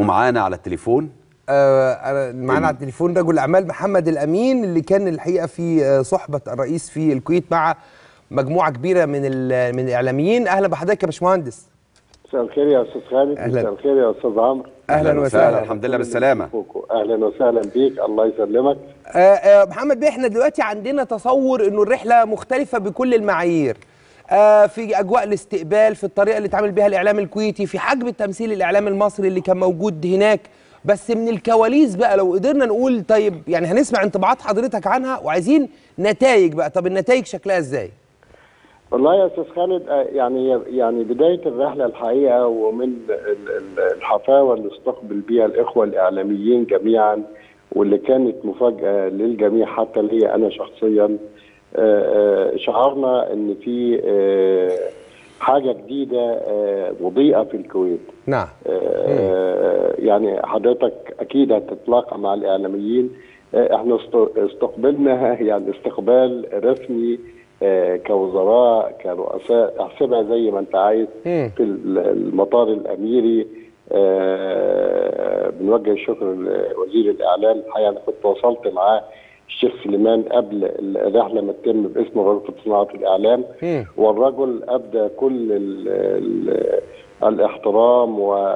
ومعانا على التليفون آه، أنا معانا على التليفون رجل الاعمال محمد الامين اللي كان الحقيقه في آه، صحبه الرئيس في الكويت مع مجموعه كبيره من ال- من الاعلاميين اهلا بحضرتك يا باشمهندس مساء الخير يا استاذ خالد أهلاً. مساء الخير يا استاذ عمرو اهلا وسهلا الحمد لله بالسلامه اهلا وسهلا بيك الله يسلمك آه، آه، محمد بيه احنا دلوقتي عندنا تصور انه الرحله مختلفه بكل المعايير آه، في اجواء الاستقبال في الطريقه اللي اتعامل بها الاعلام الكويتي في حجم التمثيل الاعلامي المصري اللي كان موجود هناك بس من الكواليس بقى لو قدرنا نقول طيب يعني هنسمع انطباعات حضرتك عنها وعايزين نتائج بقى طب النتائج شكلها ازاي والله يا استاذ خالد آه، يعني يعني بدايه الرحله الحقيقه ومن ال- ال- الحفاوه اللي استقبل بها الاخوه الاعلاميين جميعا واللي كانت مفاجاه للجميع حتى لي انا شخصيا آه، آه، شعرنا ان في آه، حاجه جديده آه، مضيئه في الكويت نعم آه، يعني حضرتك اكيد هتتلاقى مع الاعلاميين آه، احنا است- استقبلنا يعني استقبال رسمي آه، كوزراء كرؤساء احسبها زي ما انت عايز مم. في ال- المطار الاميري آه، بنوجه الشكر لوزير الاعلام الحقيقه انا كنت تواصلت معاه الشيخ سليمان قبل الرحله ما تتم باسم غرفه صناعه الاعلام مم. والرجل ابدى كل ال ال الاحترام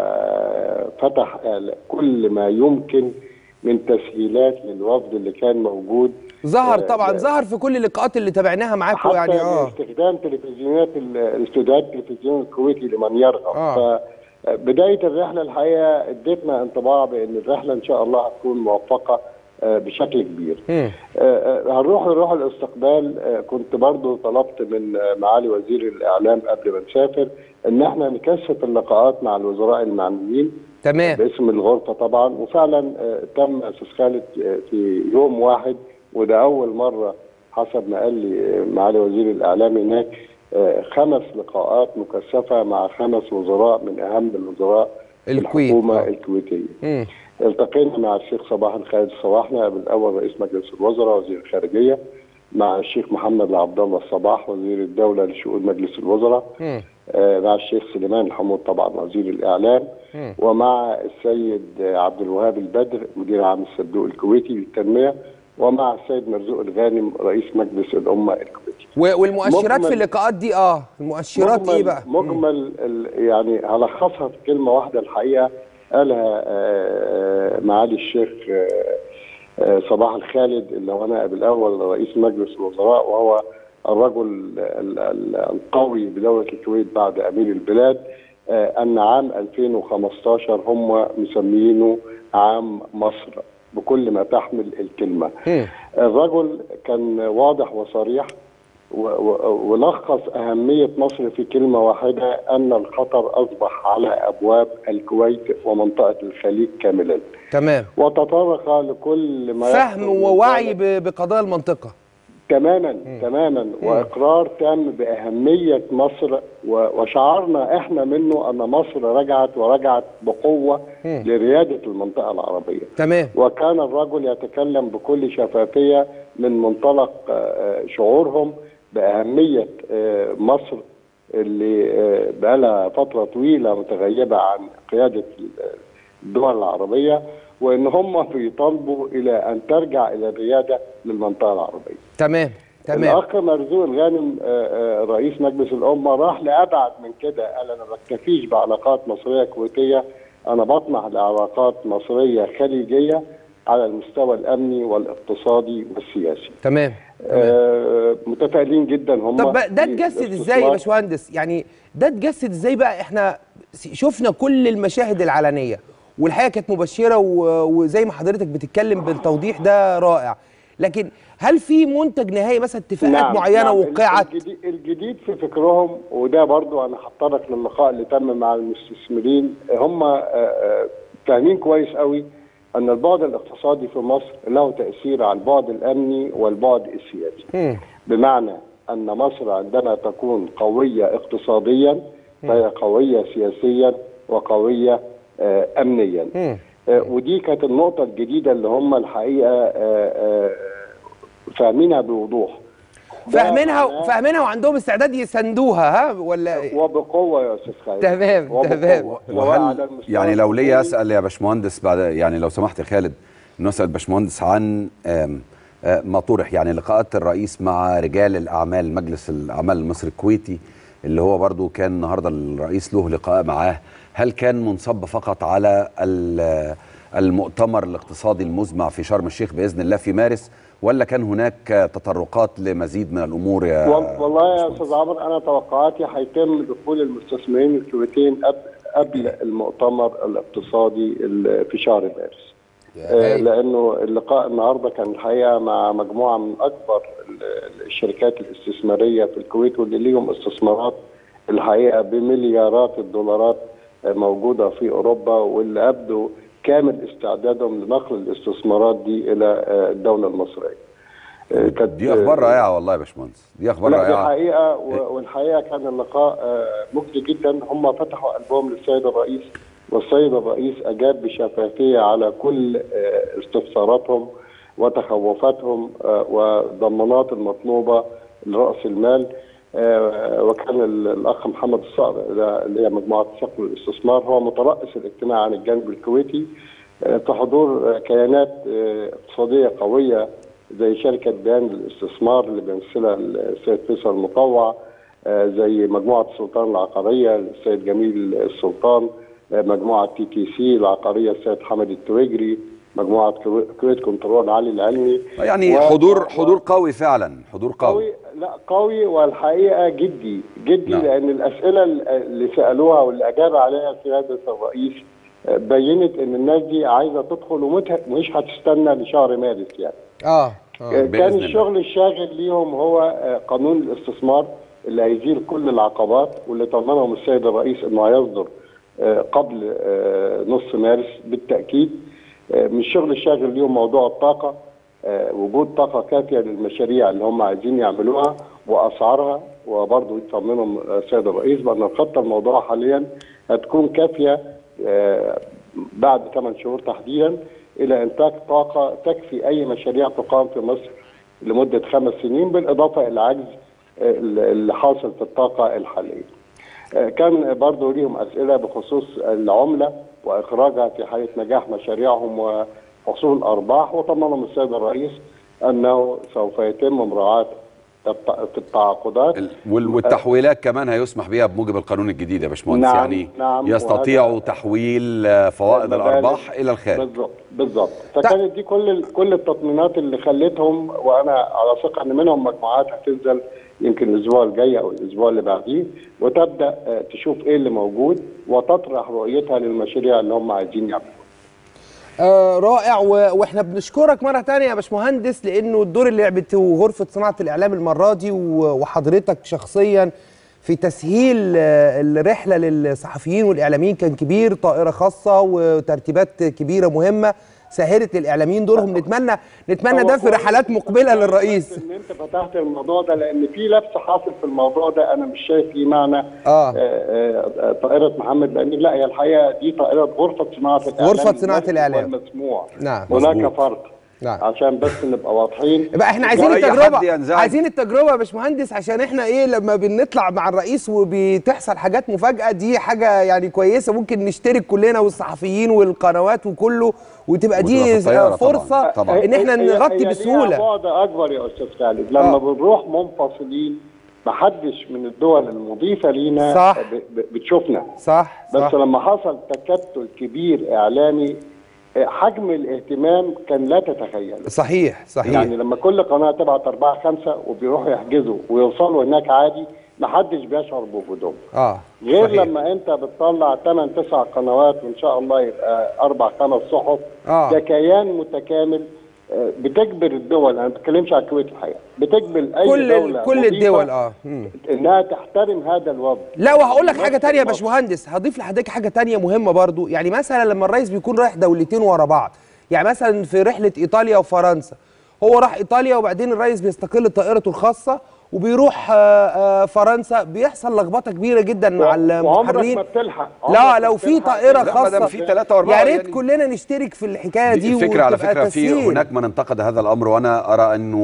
وفتح كل ما يمكن من تسهيلات للوفد اللي كان موجود ظهر آه، طبعا لا. ظهر في كل اللقاءات اللي تابعناها معاكم حتى يعني اه استخدام تلفزيونات ال- الاستوديوهات التلفزيون الكويتي لمن يرغب آه. فبدايه الرحله الحقيقه ادتنا انطباع بان الرحله ان شاء الله هتكون موفقه آه، بشكل كبير مم. آه، آه، هنروح نروح الاستقبال آه، كنت برضو طلبت من آه، معالي وزير الاعلام قبل ما نسافر ان احنا نكثف اللقاءات مع الوزراء المعنيين تمام باسم الغرفه طبعا وفعلا آه، تم استاذ خالد آه، في يوم واحد وده اول مره حسب ما قال لي آه، معالي وزير الاعلام هناك آه، خمس لقاءات مكثفه مع خمس وزراء من اهم الوزراء في الكويت، الحكومه آه. الكويتيه. مم. التقينا مع الشيخ صباح الخالد الصباح نائب الاول رئيس مجلس الوزراء وزير الخارجيه مع الشيخ محمد عبد الله الصباح وزير الدوله لشؤون مجلس الوزراء مم. آه، مع الشيخ سليمان الحمود طبعا وزير الاعلام مم. ومع السيد آه، عبد الوهاب البدر مدير عام الصندوق الكويتي للتنميه ومع السيد مرزوق الغانم رئيس مجلس الامه الكويتي و- والمؤشرات مجمل- في اللقاءات دي اه المؤشرات ايه بقى مم. مجمل ال- يعني هلخصها في كلمه واحده الحقيقه قالها آه، معالي الشيخ آه، آه، صباح الخالد اللي هو نائب الاول رئيس مجلس الوزراء وهو الرجل ال- ال- القوي بدوله الكويت بعد امير البلاد آه، ان عام 2015 هم مسمينه عام مصر بكل ما تحمل الكلمه. مم. الرجل كان واضح وصريح و- و- ولخص أهمية مصر في كلمة واحدة أن الخطر أصبح على أبواب الكويت ومنطقة الخليج كاملا تمام وتطرق لكل ما فهم يحصل من ووعي ذلك. ب- بقضايا المنطقه تماما تماما واقرار تام باهميه مصر و- وشعرنا احنا منه ان مصر رجعت ورجعت بقوه مم. لرياده المنطقه العربيه تمام وكان الرجل يتكلم بكل شفافية من منطلق آه، شعورهم بأهمية آه، مصر اللي آه، بقالها فترة طويلة متغيبة عن قيادة الدول العربية وإن هم بيطالبوا إلى أن ترجع إلى الريادة للمنطقة العربية تمام تمام الأخ مرزوق الغانم آه، آه، رئيس مجلس الأمة راح لأبعد من كده قال أنا ما بكتفيش بعلاقات مصرية كويتية أنا بطمح لعلاقات مصرية خليجية على المستوى الأمني والاقتصادي والسياسي تمام آه، متفائلين جدا هم طب بقى ده في اتجسد ازاي يا الاستثمار. باشمهندس يعني ده اتجسد ازاي بقى احنا س- شفنا كل المشاهد العلنيه والحقيقه كانت مبشره و- وزي ما حضرتك بتتكلم بالتوضيح ده رائع لكن هل في منتج نهائي مثلا اتفاقات معينه نعم. وقعت الجديد, الجديد في فكرهم وده برضو انا هتطرق للقاء اللي تم مع المستثمرين هم آه، آه، فاهمين كويس قوي ان البعد الاقتصادي في مصر له تاثير على البعد الامني والبعد السياسي مم. بمعنى ان مصر عندما تكون قويه اقتصاديا فهي قويه سياسيا وقويه آه، امنيا مم. آه، ودي كانت النقطة الجديدة اللي هم الحقيقة آه، آه، فاهمينها بوضوح فاهمينها معناه- فاهمينها وعندهم استعداد يساندوها ها ولا إيه؟ وبقوه يا استاذ خالد تمام، وبقوة. تمام. سواء وهل على المستوى يعني لو ليا الحكومي اسال يا باشمهندس بعد يعني لو سمحت يا خالد انه اسال باشمهندس عن آم، آه، ما طرح يعني لقاءات الرئيس مع رجال الاعمال مجلس الاعمال المصري الكويتي اللي هو برضو كان النهارده الرئيس له لقاء معاه هل كان منصب فقط على ال- المؤتمر الاقتصادي المزمع في شرم الشيخ باذن الله في مارس ولا كان هناك تطرقات لمزيد من الامور يا وال- والله يا باشمهندس؟ استاذ عمرو انا توقعاتي هيتم دخول المستثمرين الكويتيين قبل قبل المؤتمر الاقتصادي ال- في شهر مارس آه، لانه اللقاء النهارده كان الحقيقه مع مجموعه من اكبر ال- الشركات الاستثماريه في الكويت واللي ليهم استثمارات الحقيقه بمليارات الدولارات آه، موجوده في اوروبا واللي ابدوا كامل استعدادهم لنقل الاستثمارات دي الى آه، الدوله المصريه. آه، كانت- دي اخبار رائعه والله يا باشمهندس دي اخبار لا دي رائعه حقيقه و- والحقيقه كان اللقاء آه، مجدي جدا هم فتحوا قلبهم للسيد الرئيس والسيد الرئيس اجاب بشفافيه على كل آه، استفساراتهم وتخوفاتهم آه، والضمانات المطلوبه لراس المال آه، وكان ال- الاخ محمد الصقر ده اللي هي مجموعه صقر الاستثمار هو مترأس الاجتماع عن الجانب الكويتي آه، في حضور آه، كيانات آه، اقتصاديه قويه زي شركه بيان للاستثمار اللي بيمثلها السيد فيصل مطوع آه، زي مجموعه السلطان العقاريه السيد جميل السلطان آه، مجموعه تي تي سي العقاريه السيد حمد التويجري مجموعه كوي- كويت كنترول علي العلمي يعني و- حضور و- حضور قوي فعلا حضور قوي قوي لا قوي والحقيقه جدي جدي نعم. لان الاسئله اللي سالوها واللي اجاب عليها سياده الرئيس آه، بينت ان الناس دي عايزه تدخل ومت- ومش هتستنى لشهر مارس يعني اه اه كان بإذن الله. الشغل الشاغل ليهم هو آه، قانون الاستثمار اللي هيزيل كل العقبات واللي طمنهم السيد الرئيس انه هيصدر آه، قبل آه، نص مارس بالتاكيد آه، من الشغل الشاغل ليهم موضوع الطاقه آه، وجود طاقه كافيه للمشاريع اللي هم عايزين يعملوها واسعارها وبرضه يطمنهم آه، السيد الرئيس بان الخطه الموضوع حاليا هتكون كافيه آه، بعد 8 شهور تحديدا الى انتاج طاقه تكفي اي مشاريع تقام في مصر لمده خمس سنين بالاضافه الى العجز آه، اللي حاصل في الطاقه الحاليه. آه، كان برضه ليهم اسئله بخصوص العمله واخراجها في حاله نجاح مشاريعهم وحصول ارباح وطمنهم السيد الرئيس انه سوف يتم مراعاه الت- في التعاقدات ال- وال- والتحويلات كمان هيسمح بها بموجب القانون الجديد يا باشمهندس نعم، يعني نعم، يستطيعوا وهذا- تحويل آه، فوائد المبالغ. الارباح الى الخارج بالظبط بالظبط فكانت دي كل ال- كل التطمينات اللي خلتهم وانا على ثقه ان منهم مجموعات هتنزل يمكن الاسبوع الجاي او الاسبوع اللي بعديه وتبدا آه، تشوف ايه اللي موجود وتطرح رؤيتها للمشاريع اللي هم عايزين يعملوها آه رائع و... واحنا بنشكرك مره تانية يا باشمهندس لانه الدور اللي لعبته غرفه صناعه الاعلام المره دي و... وحضرتك شخصيا في تسهيل آه، الرحله للصحفيين والاعلاميين كان كبير طائره خاصه وترتيبات كبيره مهمه سهلت للاعلاميين دورهم نتمنى نتمنى هو ده في كويس رحلات مقبله للرئيس ان انت فتحت الموضوع ده لان في لبس حاصل في الموضوع ده انا مش شايف فيه معنى آه. آه، آه، طائره محمد لان لا هي الحقيقه دي طائره غرفه صناعه الاعلام غرفة صناعة المرئي الإعلام. والمسموع نعم. هناك مظبوط. فرق نعم. عشان بس نبقى واضحين بقى احنا عايزين وأي حد التجربه ينزعج. عايزين التجربه يا باشمهندس عشان احنا ايه لما بنطلع مع الرئيس وبتحصل حاجات مفاجاه دي حاجه يعني كويسه ممكن نشترك كلنا والصحفيين والقنوات وكله وتبقى وتبقى دي في الطيارة طبعاً. فرصه طبعاً. ان احنا هي- هي- نغطي هي ليها بسهوله بعد اكبر يا استاذ خالد لما آه. بنروح منفصلين محدش من الدول المضيفه لينا صح. ب- ب- بتشوفنا صح بس صح لما حصل تكتل كبير اعلامي آه، حجم الاهتمام كان لا تتخيله صحيح صحيح يعني لما كل قناه تبعت اربعه خمسه وبيروحوا يحجزوا ويوصلوا هناك عادي محدش بيشعر بوجودهم اه غير صحيح. لما انت بتطلع 8 9 قنوات وان شاء الله يبقى اربع خمس صحف آه. ده كيان متكامل آه، بتجبر الدول انا ما بتكلمش على الكويت الحقيقه بتجبر اي كل دوله كل مضيفة الدول اه مم. انها تحترم هذا الوضع لا وهقول لك حاجه نفس تانية يا الوضع. باشمهندس هضيف لحضرتك حاجه تانية مهمه برضو يعني مثلا لما الرئيس بيكون رايح دولتين ورا بعض يعني مثلا في رحله ايطاليا وفرنسا هو راح ايطاليا وبعدين الرئيس بيستقل طائرته الخاصه وبيروح آه، آه، فرنسا بيحصل لخبطه كبيره جدا مع وعمرك المحررين ما بتلحق لا عمرك ما لو في بتلحق. طائره لا، ما دام خاصه في ثلاثة وأربعة يا ريت يعني. كلنا نشترك في الحكايه دي الفكرة على وتبقى فكرة في تسهيل. هناك من انتقد هذا الأمر وأنا أرى أنه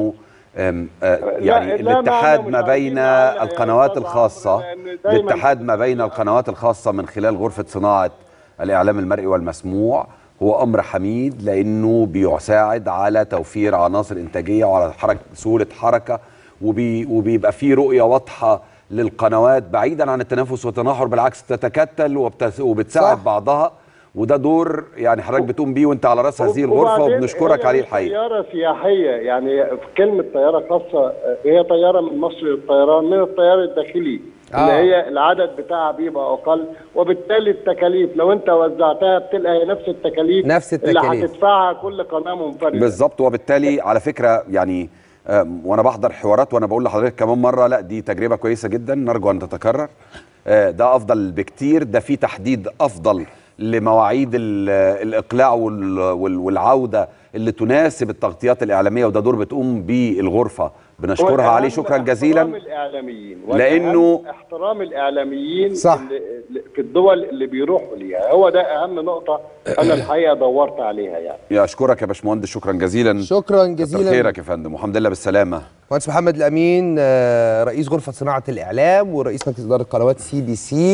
أم، آه، لا- يعني لا الاتحاد معنى ما مش بين عايزين نعلق يا القنوات أستاذ الخاصة عمرو، لأن دايماً- الاتحاد ما بين القنوات الخاصة من خلال غرفة صناعة الإعلام المرئي والمسموع هو أمر حميد لأنه بيساعد على توفير عناصر إنتاجية وعلى حركة سهولة حركة وبي وبيبقى فيه رؤية واضحة للقنوات بعيدا عن التنافس والتناحر بالعكس تتكتل وبتس وبتساعد صح. بعضها وده دور يعني حضرتك بتقوم بيه وانت على راس هذه الغرفه وبعدين وبنشكرك هي عليه مش الحقيقه طيارة سياحية يعني في كلمة طيارة خاصة آه، هي طيارة من مصر للطيران من الطيار الداخلي آه. اللي هي العدد بتاعها بيبقى أقل وبالتالي التكاليف لو أنت وزعتها بتلقى هي نفس التكاليف نفس اللي التكاليف. هتدفعها كل قناة منفردة بالظبط وبالتالي على فكره يعني آم، وانا بحضر حوارات وانا بقول لحضرتك كمان مره لا دي تجربه كويسه جدا نرجو ان تتكرر آه، ده افضل بكتير ده في تحديد افضل لمواعيد ال- الاقلاع وال- وال- والعوده اللي تناسب التغطيات الاعلاميه وده دور بتقوم بيه الغرفه بنشكرها والأهم عليه شكرا احترام جزيلا الإعلاميين لأنه- والأهم احترام الإعلاميين صح. اللي اللي في الدول اللي بيروحوا ليها هو ده أهم نقطة أنا الحقيقة دورت عليها يعني يا اشكرك يا باشمهندس شكرا جزيلا شكرا كتر جزيلا خيرك يا فندم والحمد لله بالسلامه مهندس محمد الامين آه، رئيس غرفه صناعه الاعلام ورئيس مجلس اداره قنوات سي بي سي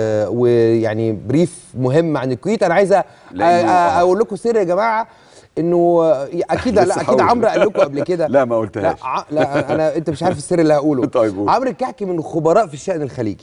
ويعني بريف مهم عن الكويت انا عايز أ- لأنه- أ- اقول لكم سر يا جماعه انه آه، اكيد لا لسه اكيد هقول. عمرو قال لكم قبل كده لا، ما قلتهاش. لا, ع- لا انا انت مش عارف السر اللي هقوله طيب قول. عمرو الكحكي من الخبراء في الشان الخليجي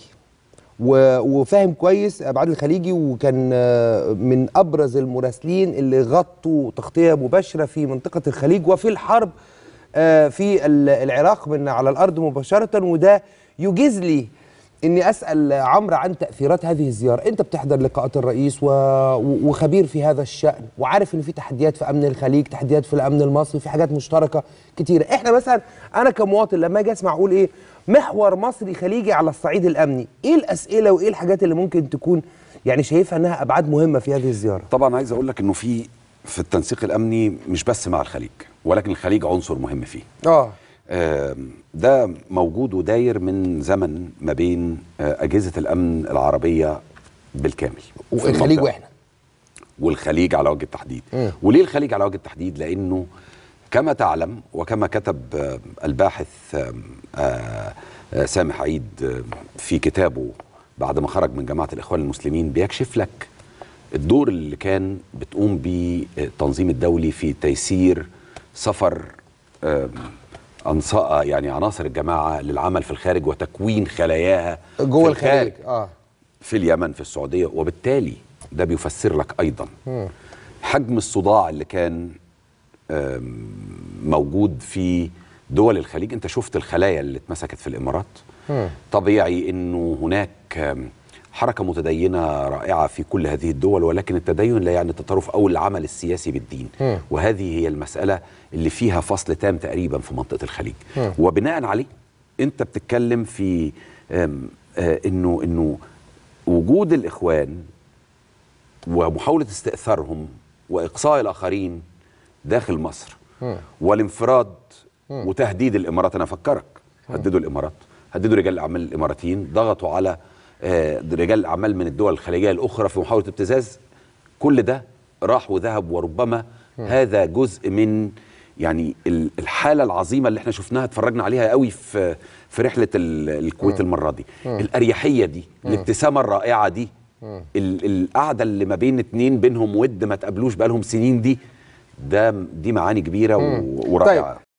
و- وفاهم كويس ابعاد الخليجي وكان آه، من ابرز المراسلين اللي غطوا تغطيه مباشره في منطقه الخليج وفي الحرب آه، في ال- العراق من على الارض مباشره وده يجيز لي اني اسال عمرو عن تاثيرات هذه الزياره انت بتحضر لقاءات الرئيس و... و- وخبير في هذا الشان وعارف ان في تحديات في امن الخليج تحديات في الامن المصري في حاجات مشتركه كتيره احنا مثلا انا كمواطن لما اجي اسمع اقول ايه محور مصري خليجي على الصعيد الامني ايه الاسئله وايه الحاجات اللي ممكن تكون يعني شايفها انها ابعاد مهمه في هذه الزياره طبعا عايز اقول لك انه في في التنسيق الامني مش بس مع الخليج ولكن الخليج عنصر مهم فيه اه آم، ده موجود وداير من زمن ما بين آه، اجهزه الامن العربيه بالكامل في والخليج المنطقة. واحنا والخليج على وجه التحديد مم. وليه الخليج على وجه التحديد لانه كما تعلم وكما كتب آه، الباحث آم، آه، آه، سامح عيد آه، في كتابه بعد ما خرج من جماعه الاخوان المسلمين بيكشف لك الدور اللي كان بتقوم بيه التنظيم الدولي في تيسير سفر آم، أنصاء يعني عناصر الجماعه للعمل في الخارج وتكوين خلاياها جوه في الخليج اه في اليمن في السعوديه وبالتالي ده بيفسر لك ايضا حجم الصداع اللي كان آم، موجود في دول الخليج انت شفت الخلايا اللي اتمسكت في الامارات مم. طبيعي انه هناك آم، حركه متدينه رائعه في كل هذه الدول ولكن التدين لا يعني التطرف او العمل السياسي بالدين مم. وهذه هي المساله اللي فيها فصل تام تقريبا في منطقه الخليج مم. وبناء عليه انت بتتكلم في آم، آه، انه انه وجود الاخوان ومحاوله استئثارهم واقصاء الاخرين داخل مصر مم. والانفراد وتهديد الامارات انا افكرك هددوا الامارات هددوا رجال الاعمال الاماراتيين ضغطوا على آه، رجال الاعمال من الدول الخليجيه الاخرى في محاوله ابتزاز كل ده راح وذهب وربما هذا جزء من يعني ال- الحاله العظيمه اللي احنا شفناها اتفرجنا عليها قوي في في رحله ال- الكويت المره دي الاريحيه دي الابتسامه الرائعه دي ال- القعده اللي ما بين اتنين بينهم ود ما تقابلوش بقالهم سنين دي ده دي معاني كبيره و- ورائعه طيب